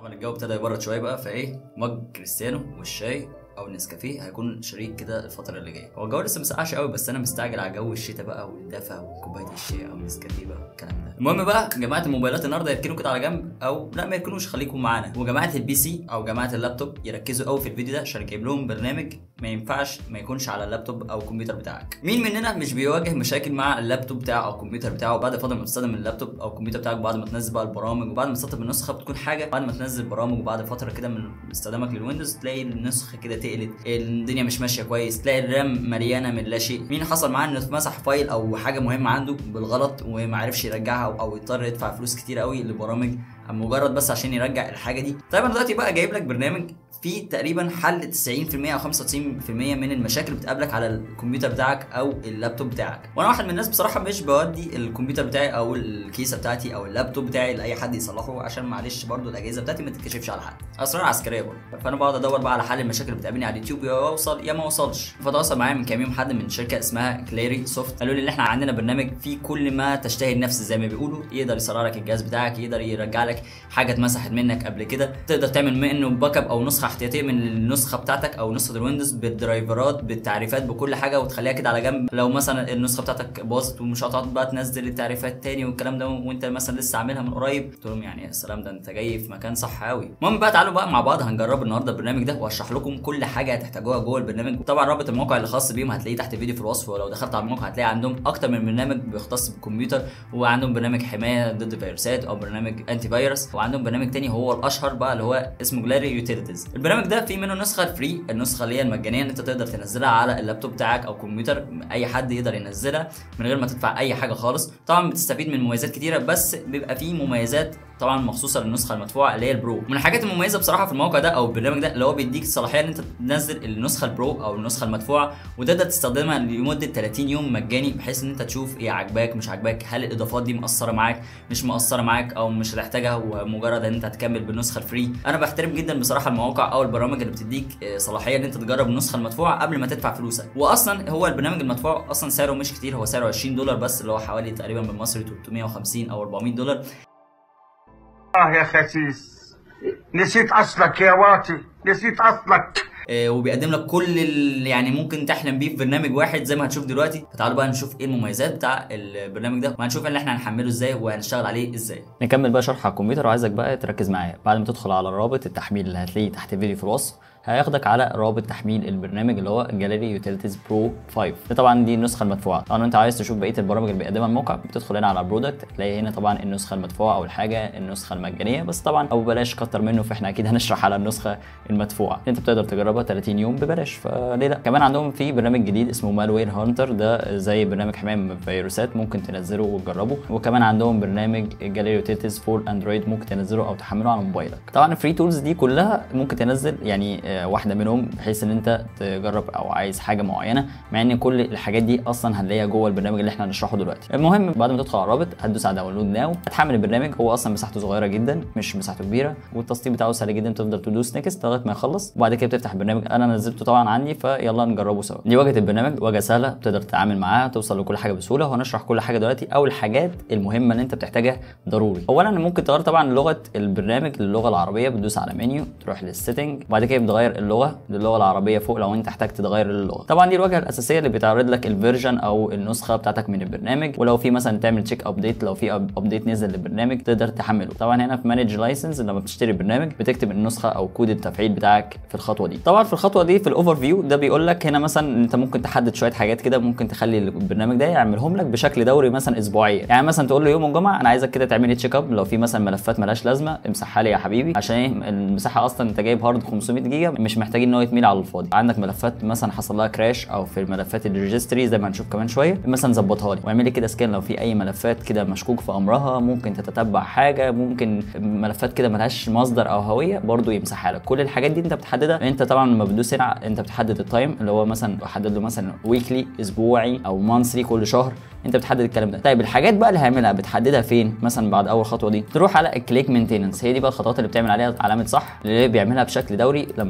طبعا الجو ابتدى يبرد شويه بقى فايه مج كريستيانو والشاي او النسكافيه هيكون شريك كده الفتره اللي جايه هو الجو لسه مسقعش قوي بس انا مستعجل على جو الشتاء بقى والدفا وكوبايه الشاي او النسكافيه بقى والكلام ده المهم بقى جماعه الموبايلات النهارده يركنوا كده على جنب او لا ما يركنوش خليكم معانا وجماعه البي سي او جماعه اللابتوب يركزوا قوي في الفيديو ده عشان جايب لهم برنامج ما ينفعش ما يكونش على اللابتوب او الكمبيوتر بتاعك مين مننا مش بيواجه مشاكل مع اللابتوب بتاعه او الكمبيوتر بتاعه بعد فتره ما تستخدم اللابتوب او الكمبيوتر بتاعك بعد ما تنزل بقى البرامج وبعد ما تسطب النسخه بتكون حاجه بعد ما تنزل البرامج وبعد فتره كده من استخدامك للويندوز تلاقي النسخه كده تقلت الدنيا مش ماشيه كويس تلاقي الرام مليانه من لا شيء مين حصل معاه انه اتمسح فايل او حاجه مهمه عنده بالغلط وما عرفش يرجعها او اضطر يدفع فلوس كتير قوي لبرامج مجرد بس عشان يرجع الحاجه دي طيب انا دلوقتي بقى جايب لك برنامج فيه تقريبا حل 90% او 95% من المشاكل اللي بتقابلك على الكمبيوتر بتاعك او اللابتوب بتاعك وانا واحد من الناس بصراحه مش بودي الكمبيوتر بتاعي او الكيسه بتاعتي او اللابتوب بتاعي لاي حد يصلحه عشان معلش برضو الاجهزه بتاعتي ما تتكشفش على حد اسرار عسكريه برضه فانا بقعد ادور بقى على حل المشاكل اللي بتقابلني على اليوتيوب يا اوصل يا ما اوصلش فتواصل معايا من كام يوم حد من شركه اسمها كليري سوفت قالوا لي ان احنا عندنا برنامج فيه كل ما تشتهي النفس زي ما بيقولوا يقدر يسرع لك الجهاز بتاعك يقدر يرجع لك حاجه اتمسحت منك قبل كده تقدر تعمل منه باك اب او نسخه احتياطيه من النسخه بتاعتك او نسخه الويندوز بالدرايفرات بالتعريفات بكل حاجه وتخليها كده على جنب لو مثلا النسخه بتاعتك باظت ومش هتقعد بقى تنزل التعريفات تاني والكلام ده وانت مثلا لسه عاملها من قريب قلت لهم يعني يا سلام ده انت جاي في مكان صح قوي المهم بقى تعالوا بقى مع بعض هنجرب النهارده البرنامج ده واشرح لكم كل حاجه هتحتاجوها جوه البرنامج طبعا رابط الموقع اللي خاص بيهم هتلاقيه تحت الفيديو في الوصف ولو دخلت على الموقع هتلاقي عندهم اكتر من برنامج بيختص بالكمبيوتر وعندهم برنامج حمايه ضد فيروسات او برنامج انتي فيروس وعندهم برنامج تاني هو الاشهر بقى اللي هو اسمه جلاري يوتيليتيز البرنامج ده فيه منه نسخه فري النسخه اللي هي المجانيه اللي انت تقدر تنزلها على اللابتوب بتاعك او كمبيوتر اي حد يقدر ينزلها من غير ما تدفع اي حاجه خالص طبعا بتستفيد من مميزات كتيره بس بيبقى فيه مميزات طبعا مخصوصه للنسخه المدفوعه اللي هي البرو من الحاجات المميزه بصراحه في الموقع ده او البرنامج ده اللي هو بيديك الصلاحيه ان انت تنزل النسخه البرو او النسخه المدفوعه وتقدر تستخدمها لمده 30 يوم مجاني بحيث ان انت تشوف ايه عاجباك مش عاجباك هل الاضافات دي مأثره معاك مش مأثره معاك او مش هتحتاجها ومجرد ان انت هتكمل بالنسخه الفري انا بحترم جدا بصراحه المواقع او البرامج اللي بتديك صلاحيه ان انت تجرب النسخه المدفوعه قبل ما تدفع فلوسك واصلا هو البرنامج المدفوع اصلا سعره مش كتير هو سعره 20 دولار بس اللي هو حوالي تقريبا بالمصري 350 او 400 دولار آه يا خسيس نسيت أصلك يا واطي نسيت أصلك آه، وبيقدم لك كل اللي يعني ممكن تحلم بيه في برنامج واحد زي ما هنشوف دلوقتي فتعالوا بقى نشوف ايه المميزات بتاع البرنامج ده وهنشوف اللي احنا هنحمله ازاي وهنشتغل عليه ازاي نكمل بقى شرح على الكمبيوتر وعايزك بقى تركز معايا بعد ما تدخل على الرابط التحميل اللي هتلاقيه تحت الفيديو في الوصف هياخدك على رابط تحميل البرنامج اللي هو جاليري يوتيليتيز برو 5 ده طبعا دي النسخه المدفوعه طبعا انت عايز تشوف بقيه البرامج اللي بيقدمها الموقع بتدخل هنا على برودكت تلاقي هنا طبعا النسخه المدفوعه اول حاجه النسخه المجانيه بس طبعا او بلاش كتر منه فاحنا اكيد هنشرح على النسخه المدفوعه انت بتقدر تجربها 30 يوم ببلاش فليه لا كمان عندهم في برنامج جديد اسمه مالوير هانتر ده زي برنامج حمايه من الفيروسات ممكن تنزله وتجربه وكمان عندهم برنامج جاليري يوتيليتيز فور اندرويد ممكن تنزله او تحمله على موبايلك طبعا الفري تولز دي كلها ممكن تنزل يعني آه، واحده منهم بحيث ان انت تجرب او عايز حاجه معينه مع ان كل الحاجات دي اصلا هنلاقيها جوه البرنامج اللي احنا هنشرحه دلوقتي المهم بعد ما تدخل على الرابط هتدوس على داونلود ناو هتحمل البرنامج هو اصلا مساحته صغيره جدا مش مساحته كبيره والتسطيب بتاعه سهل جدا تفضل تدوس نيكست لغايه ما يخلص وبعد كده بتفتح البرنامج انا نزلته طبعا عندي فيلا نجربه سوا دي واجهه البرنامج واجهه سهله بتقدر تتعامل معاها توصل لكل حاجه بسهوله وهنشرح كل حاجه دلوقتي او الحاجات المهمه اللي انت بتحتاجها ضروري اولا ممكن تغير طبعا لغه البرنامج للغه العربيه بتدوس على منيو تروح للسيتنج وبعد كده بتغير اللغه للغه العربيه فوق لو انت احتجت تغير اللغه طبعا دي الواجهه الاساسيه اللي بتعرض لك الفيرجن او النسخه بتاعتك من البرنامج ولو في مثلا تعمل تشيك ابديت لو في ابديت نزل للبرنامج تقدر تحمله طبعا هنا في مانج لايسنس لما بتشتري برنامج بتكتب النسخه او كود التفعيل بتاعك في الخطوه دي طبعا في الخطوه دي في الاوفر فيو ده بيقول لك هنا مثلا انت ممكن تحدد شويه حاجات كده ممكن تخلي البرنامج ده يعملهم لك بشكل دوري مثلا اسبوعيا يعني مثلا تقول له يوم الجمعه انا عايزك كده تعمل لي تشيك اب لو في مثلا ملفات ملهاش لازمه امسحها لي يا حبيبي عشان ايه المساحه اصلا انت جايب هارد 500 جيجا مش محتاجين ان هو يتميل على الفاضي عندك ملفات مثلا حصل لها كراش او في الملفات الريجستري زي ما هنشوف كمان شويه مثلا ظبطها لي واعمل لي كده سكان لو في اي ملفات كده مشكوك في امرها ممكن تتتبع حاجه ممكن ملفات كده ملهاش مصدر او هويه برضو يمسحها لك كل الحاجات دي انت بتحددها انت طبعا لما بتدوس هنا انت بتحدد التايم اللي هو مثلا بحدد له مثلا ويكلي اسبوعي او مانثلي كل شهر انت بتحدد الكلام ده طيب الحاجات بقى اللي هعملها بتحددها فين مثلا بعد اول خطوه دي تروح على الكليك مينتيننس هي دي بقى الخطوات اللي بتعمل عليها علامه صح اللي بيعملها بشكل دوري لما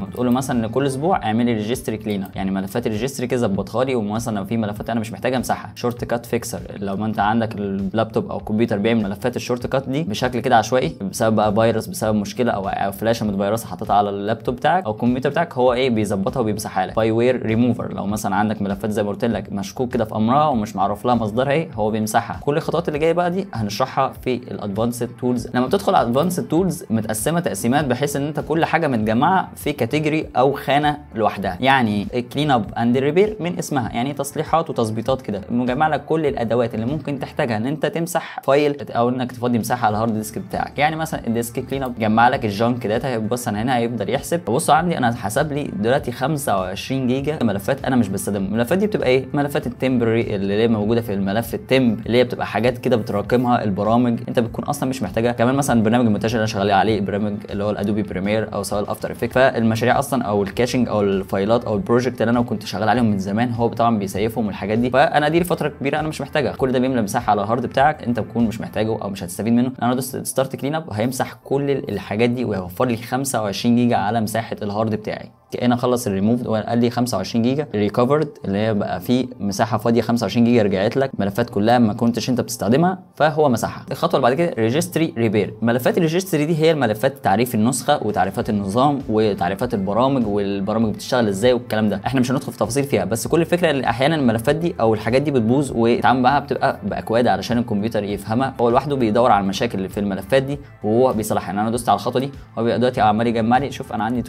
تقول له مثلا ان كل اسبوع اعمل لي ريجستري كلينر يعني ملفات الريجستري كده ظبطها لي ومثلا لو في ملفات انا مش محتاج امسحها شورت كات فيكسر لو ما انت عندك اللابتوب او الكمبيوتر بيعمل ملفات الشورت كات دي بشكل كده عشوائي بسبب بقى فيروس بسبب مشكله او او فلاشه متفيروسه حاططها على اللابتوب بتاعك او الكمبيوتر بتاعك هو ايه بيظبطها وبيمسحها لك باي وير ريموفر لو مثلا عندك ملفات زي ما قلت لك مشكوك كده في امرها ومش معروف لها مصدرها ايه هو بيمسحها كل الخطوات اللي جايه بقى دي هنشرحها في الادفانسد تولز لما بتدخل على الادفانسد تولز متقسمه تقسيمات بحيث ان انت كل حاجه متجمعه في كاتيجوري او خانه لوحدها يعني كلين اب اند ريبير من اسمها يعني تصليحات وتظبيطات كده مجمع لك كل الادوات اللي ممكن تحتاجها ان انت تمسح فايل او انك تفضي مساحه على الهارد ديسك بتاعك يعني مثلا الديسك كلين اب جمع لك الجانك داتا بص انا هنا هيفضل يحسب بصوا عندي انا حسب لي دلوقتي 25 جيجا ملفات انا مش بستخدمها الملفات دي بتبقى ايه ملفات التمبري اللي هي موجوده في الملف التمب اللي هي بتبقى حاجات كده بتراكمها البرامج انت بتكون اصلا مش محتاجها كمان مثلا البرنامج المنتشر اللي انا شغال عليه برنامج اللي هو الادوبي بريمير او سواء الافتر افكت فالمشاريع اصلا او الكاشنج او الفايلات او البروجكت اللي انا كنت شغال عليهم من زمان هو طبعا بيسيفهم والحاجات دي فانا دي لفتره كبيره انا مش محتاجها كل ده بيملى مساحه على الهارد بتاعك انت بتكون مش محتاجه او مش هتستفيد منه انا دوست ستارت كلين اب هيمسح كل الحاجات دي ويوفر لي 25 جيجا على مساحه الهارد بتاعي كأن اخلص الريموف قال لي 25 جيجا ريكفرد اللي هي بقى في مساحه فاضيه 25 جيجا رجعت لك ملفات كلها ما كنتش انت بتستخدمها فهو مسحها الخطوه اللي بعد كده ريجستري ريبير ملفات الريجستري دي هي الملفات تعريف النسخه وتعريفات النظام وتعريفات البرامج والبرامج بتشتغل ازاي والكلام ده احنا مش هندخل في تفاصيل فيها بس كل الفكره ان احيانا الملفات دي او الحاجات دي بتبوظ والتعامل معاها بتبقى باكواد علشان الكمبيوتر يفهمها هو لوحده بيدور على المشاكل اللي في الملفات دي وهو بيصلحها يعني انا دوست على الخطوه دي هو بيبقى دلوقتي عمال يجمع لي شوف انا عندي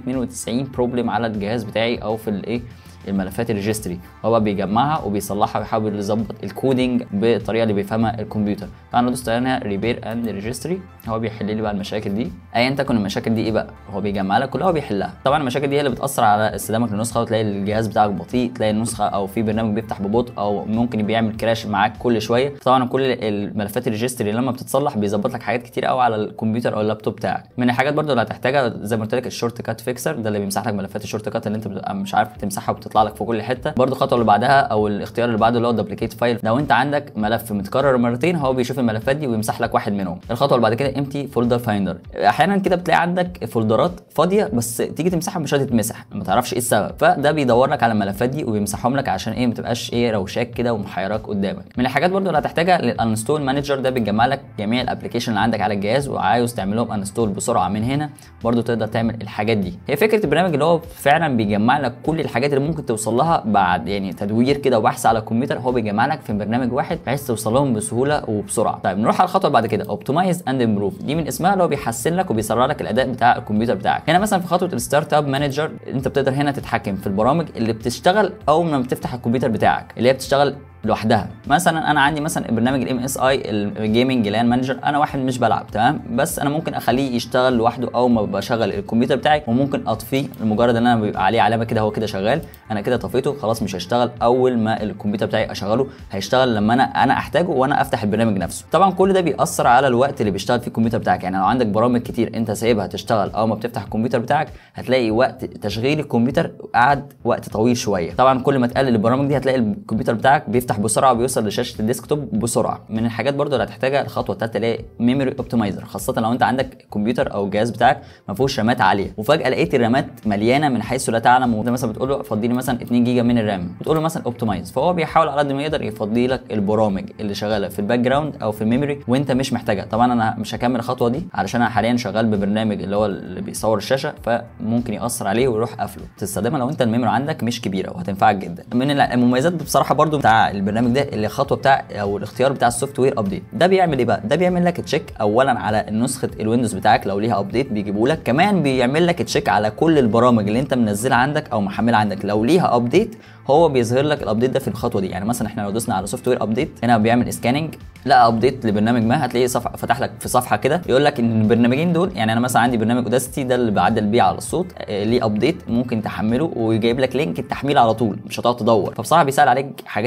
392 بروبلم على الجهاز بتاعي او في الايه الملفات الريجستري هو بقى بيجمعها وبيصلحها ويحاول يظبط الكودينج بالطريقه اللي بيفهمها الكمبيوتر فانا دوست هنا ريبير اند ريجستري هو بيحل لي بقى المشاكل دي ايا تكن المشاكل دي ايه بقى هو بيجمع لك كلها وبيحلها طبعا المشاكل دي هي اللي بتاثر على استخدامك للنسخه وتلاقي الجهاز بتاعك بطيء تلاقي النسخه او في برنامج بيفتح ببطء او ممكن بيعمل كراش معاك كل شويه طبعا كل الملفات الريجستري لما بتتصلح بيظبط لك حاجات كتير قوي على الكمبيوتر او اللابتوب بتاعك من الحاجات برضو اللي هتحتاجها زي ما قلت لك الشورت كات فيكسر ده اللي بيمسح لك ملفات الشورت كات اللي انت بتبقى مش عارف تمسحها وبتطلع لك في كل حته برضو الخطوه اللي بعدها او الاختيار اللي بعده اللي هو دبليكيت فايل لو انت عندك ملف متكرر مرتين هو بيشوف الملفات دي ويمسح لك واحد منهم الخطوه اللي بعد كده امتي فولدر فايندر احيانا كده بتلاقي عندك فولدرات فاضيه بس تيجي تمسحها مش هتتمسح ما تعرفش ايه السبب فده بيدور لك على الملفات دي ويمسحهم لك عشان ايه ما تبقاش ايه روشاك كده ومحيراك قدامك من الحاجات برضو اللي هتحتاجها للانستول مانجر ده بيجمع لك جميع الابلكيشن اللي عندك على الجهاز وعاوز تعمل لهم انستول بسرعه من هنا برضو تقدر تعمل الحاجات دي هي فكره البرنامج اللي هو فعلا بيجمع لك كل الحاجات اللي ممكن توصل لها بعد يعني تدوير كده وبحث على الكمبيوتر هو بيجمع لك في برنامج واحد بحيث توصل لهم بسهوله وبسرعه طيب نروح على الخطوه اللي بعد كده اوبتمايز اند امبروف دي من اسمها اللي هو بيحسن لك وبيسرع لك الاداء بتاع الكمبيوتر بتاعك هنا مثلا في خطوه الستارت اب مانجر انت بتقدر هنا تتحكم في البرامج اللي بتشتغل اول ما بتفتح الكمبيوتر بتاعك اللي هي بتشتغل لوحدها مثلا انا عندي مثلا برنامج الام اس اي الجيمنج لان مانجر انا واحد مش بلعب تمام بس انا ممكن اخليه يشتغل لوحده اول ما بشغل الكمبيوتر بتاعي وممكن اطفيه لمجرد ان انا بيبقى عليه علامه كده هو كده شغال انا كده طفيته خلاص مش هيشتغل اول ما الكمبيوتر بتاعي اشغله هيشتغل لما انا انا احتاجه وانا افتح البرنامج نفسه طبعا كل ده بيأثر على الوقت اللي بيشتغل فيه الكمبيوتر بتاعك يعني لو عندك برامج كتير انت سايبها تشتغل اول ما بتفتح الكمبيوتر بتاعك هتلاقي وقت تشغيل الكمبيوتر قعد وقت طويل شويه طبعا كل ما تقلل البرامج دي هتلاقي الكمبيوتر بتاعك بيفتح بسرعه وبيوصل لشاشه الديسكتوب بسرعه من الحاجات برضو اللي هتحتاجها الخطوه الثالثه اللي هي ميموري اوبتمايزر خاصه لو انت عندك كمبيوتر او الجهاز بتاعك ما فيهوش رامات عاليه وفجاه لقيت الرامات مليانه من حيث لا تعلم وانت مثلا بتقول له فضي لي مثلا 2 جيجا من الرام بتقول له مثلا اوبتمايز فهو بيحاول على قد ما يقدر يفضي لك البرامج اللي شغاله في الباك جراوند او في الميموري وانت مش محتاجها طبعا انا مش هكمل الخطوه دي علشان انا حاليا شغال ببرنامج اللي هو اللي بيصور الشاشه فممكن ياثر عليه ويروح قافله تستخدمها لو انت الميموري عندك مش كبيره وهتنفعك جدا من المميزات بصراحه برضو بتاع البرنامج ده اللي الخطوه بتاع او الاختيار بتاع السوفت وير ابديت ده بيعمل ايه بقى ده بيعمل لك تشيك اولا على نسخه الويندوز بتاعك لو ليها ابديت بيجيبوا لك كمان بيعمل لك تشيك على كل البرامج اللي انت منزلها عندك او محملها عندك لو ليها ابديت هو بيظهر لك الابديت ده في الخطوه دي يعني مثلا احنا لو دوسنا على سوفت وير ابديت هنا بيعمل سكاننج لا ابديت لبرنامج ما هتلاقيه صفحه فتح لك في صفحه كده يقول لك ان البرنامجين دول يعني انا مثلا عندي برنامج اوداستي ده اللي بعدل بيه على الصوت آه ليه ابديت ممكن تحمله ويجيب لك لينك التحميل على طول مش هتقعد تدور فبصراحه بيسال عليك حاجات كتير قوي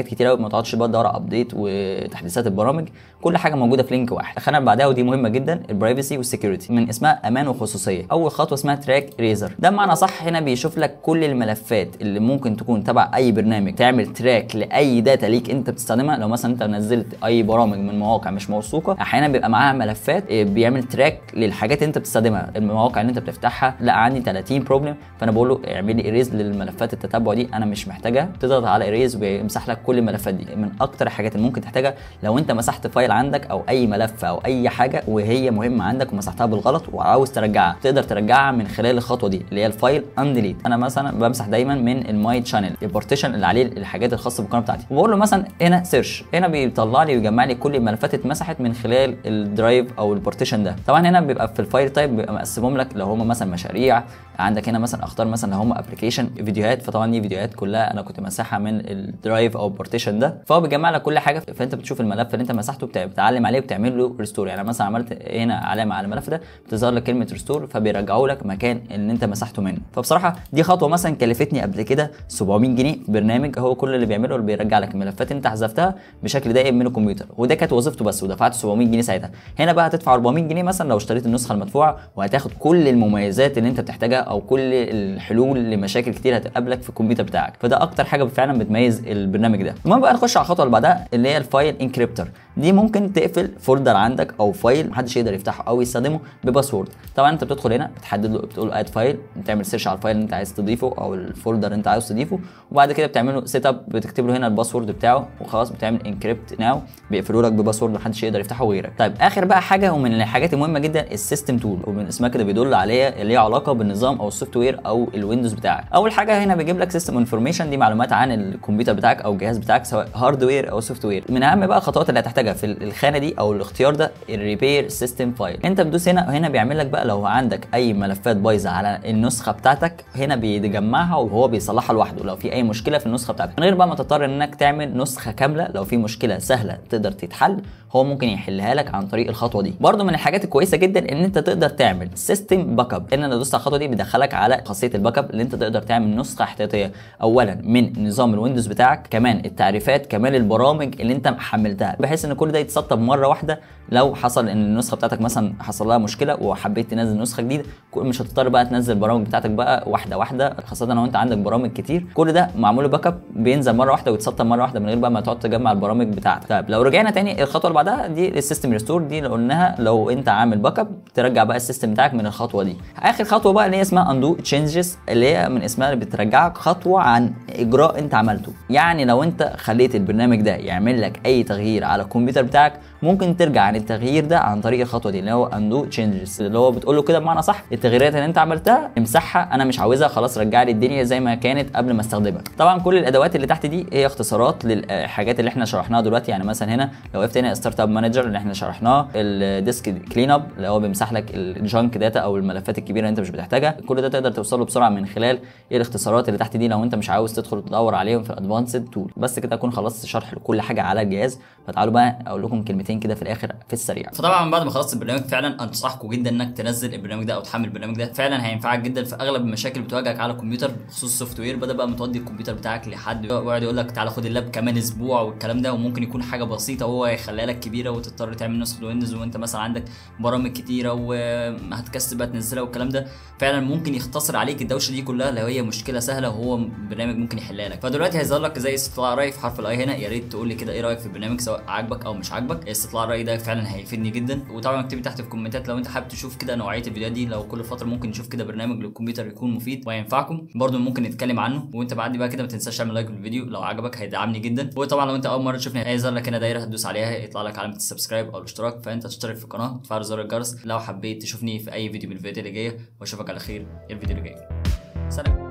ما تقعدش بقى تدور على ابديت وتحديثات البرامج كل حاجه موجوده في لينك واحد الخانه اللي بعدها ودي مهمه جدا البرايفسي والسكيورتي من اسمها امان وخصوصيه اول خطوه اسمها تراك ريزر ده بمعنى صح هنا بيشوف لك كل الملفات اللي ممكن تكون تبع اي برنامج تعمل تراك لاي داتا ليك انت بتستخدمها لو مثلا انت نزلت اي برامج من مواقع مش موثوقه احيانا بيبقى معاها ملفات إيه، بيعمل تراك للحاجات اللي انت بتستخدمها المواقع اللي انت بتفتحها لا عندي 30 بروبلم فانا بقول له اعمل لي اريز للملفات التتبع دي انا مش محتاجها تضغط على اريز ويمسح لك كل الملفات دي من اكتر الحاجات اللي ممكن تحتاجها لو انت مسحت فايل عندك او اي ملف او اي حاجه وهي مهمه عندك ومسحتها بالغلط وعاوز ترجعها تقدر ترجعها من خلال الخطوه دي اللي هي الفايل انديليت انا مثلا بمسح دايما من الماي تشانل البارتيشن اللي عليه الحاجات الخاصه بالقناه بتاعتي وبقول له مثلا هنا سيرش هنا بيطلع لي ويجمع لي كل الملفات اتمسحت من خلال الدرايف او البارتيشن ده طبعا هنا بيبقى في الفايل تايب بيبقى مقسمهم لك لو هم مثلا مشاريع عندك هنا مثلا اختار مثلا لو هم ابلكيشن فيديوهات فطبعا دي فيديوهات كلها انا كنت مسحها من الدرايف او البارتيشن ده فهو بيجمع لك كل حاجه فانت بتشوف الملف اللي انت مسحته بتاع- بتعلم عليه وبتعمل له ريستور يعني مثلا عملت هنا علامه على الملف ده بتظهر لك كلمه ريستور فبيرجعوا لك مكان اللي انت مسحته منه فبصراحه دي خطوه مثلا كلفتني قبل كده 700 جنيه في برنامج هو كل اللي بيعمله اللي بيرجع لك الملفات اللي انت حذفتها بشكل دائم من الكمبيوتر وده كانت وظيفته بس ودفعت 700 جنيه ساعتها هنا بقى هتدفع 400 جنيه مثلا لو اشتريت النسخه المدفوعه وهتاخد كل المميزات اللي انت بتحتاجها او كل الحلول لمشاكل كتير هتقابلك في الكمبيوتر بتاعك فده اكتر حاجه فعلا بتميز البرنامج ده المهم بقى نخش على الخطوه اللي بعدها اللي هي الفايل انكريبتر دي ممكن تقفل فولدر عندك او فايل محدش يقدر يفتحه او يستخدمه بباسورد طبعا انت بتدخل هنا بتحدد له بتقول له اد فايل بتعمل سيرش على الفايل اللي انت عايز تضيفه او الفولدر اللي انت عايز تضيفه وبعد كده بتعمل له سيت اب بتكتب له هنا الباسورد بتاعه وخلاص بتعمل انكريبت ناو بيقفلوا لك بباسورد محدش يقدر يفتحه غيرك طيب اخر بقى حاجه ومن الحاجات المهمه جدا السيستم تول ومن اسمها كده بيدل عليها اللي هي علاقه بالنظام او السوفت وير او الويندوز بتاعك اول حاجه هنا بيجيب لك سيستم انفورميشن دي معلومات عن الكمبيوتر بتاعك او الجهاز بتاعك سواء هاردوير او سوفت وير من اهم بقى الخطوات اللي هتحتاجها في الخانه دي او الاختيار ده الريبير سيستم فايل انت بتدوس هنا هنا بيعمل لك بقى لو عندك اي ملفات بايظه على النسخه بتاعتك هنا بيجمعها وهو بيصلحها لوحده لو في اي مشكله في النسخه بتاعتك من غير بقى ما تضطر انك تعمل نسخه كامله لو في مشكله سهله تقدر تتحل هو ممكن يحلها لك عن طريق الخطوه دي برده من الحاجات الكويسه جدا ان انت تقدر تعمل سيستم باك اب ان انا دوست على الخطوه دي بيدخلك على خاصيه الباك اب اللي انت تقدر تعمل نسخه احتياطيه اولا من نظام الويندوز بتاعك كمان التعريفات كمان البرامج اللي انت حملتها بحيث ان كل ده يتسطب مره واحده لو حصل ان النسخه بتاعتك مثلا حصل لها مشكله وحبيت تنزل نسخه جديده كل- مش هتضطر بقى تنزل البرامج بتاعتك بقى واحده واحده خاصه لو انت عندك برامج كتير كل ده معمول له باك اب بينزل مره واحده ويتسطب مره واحده من غير بقى ما تقعد تجمع البرامج بتاعتك طيب لو رجعنا تاني الخطوه اللي بعدها دي السيستم ريستور دي اللي قلناها لو انت عامل باك اب ترجع بقى السيستم بتاعك من الخطوه دي اخر خطوه بقى اللي هي اسمها اندو تشينجز اللي هي من اسمها اللي بترجعك خطوه عن اجراء انت عملته يعني لو انت خليت البرنامج ده يعمل لك اي تغيير على الكمبيوتر بتاعك ممكن ترجع عن التغيير ده عن طريق الخطوه دي اللي هو اندو تشينجز اللي هو بتقول له كده بمعنى صح التغييرات اللي انت عملتها امسحها انا مش عاوزها خلاص رجع لي الدنيا زي ما كانت قبل ما استخدمها طبعا كل الادوات اللي تحت دي هي اختصارات للحاجات اللي احنا شرحناها دلوقتي يعني مثلا هنا لو وقفت هنا ستارت اب مانجر اللي احنا شرحناه الديسك كلين اب اللي هو بيمسح لك الجانك داتا او الملفات الكبيره اللي انت مش بتحتاجها كل ده تقدر توصل له بسرعه من خلال ايه الاختصارات اللي تحت دي لو انت مش عاوز تدخل تدور عليهم في الادفانسد تول بس كده اكون خلصت شرح لكل حاجه على الجهاز فتعالوا بقى اقول لكم كلمتين كده في الاخر في السريع فطبعا بعد ما خلصت البرنامج فعلا انصحكم جدا انك تنزل البرنامج ده او تحمل البرنامج ده فعلا هينفعك جدا في اغلب المشاكل اللي بتواجهك على الكمبيوتر بخصوص السوفت وير بدا بقى متودي الكمبيوتر بتاعك لحد ويقعد يقول لك تعالى خد اللاب كمان اسبوع والكلام ده وممكن يكون حاجه بسيطه وهو يخليها لك كبيره وتضطر تعمل نسخه ويندوز وانت مثلا عندك برامج كتيره وهتكسب بقى تنزلها والكلام ده فعلا ممكن يختصر عليك الدوشه دي كلها لو هي مشكله سهله وهو برنامج ممكن يحلها لك فدلوقتي هيظهر لك زي استطلاع راي في حرف الاي هنا يا ريت تقول لي كده ايه رايك في البرنامج سواء عاجبك او مش عاجبك استطلاع الراي ده فعلا هيفيدني جدا وطبعا اكتب لي تحت في الكومنتات لو انت حابب تشوف كده نوعيه الفيديوهات دي لو كل فتره ممكن نشوف كده برنامج للكمبيوتر يكون مفيد وينفعكم برضه ممكن نتكلم عنه وانت بعد بقى كده ما تنساش تعمل لايك للفيديو لو عجبك هيدعمني جدا وطبعا لو انت اول مره تشوفني هيظهر لك هنا دايره هتدوس عليها يطلع لك علامه السبسكرايب او الاشتراك فانت تشترك في القناه وتفعل زر الجرس لو حبيت تشوفني في اي فيديو من الفيديوهات اللي جايه واشوفك على خير الفيديو اللي جاي سلام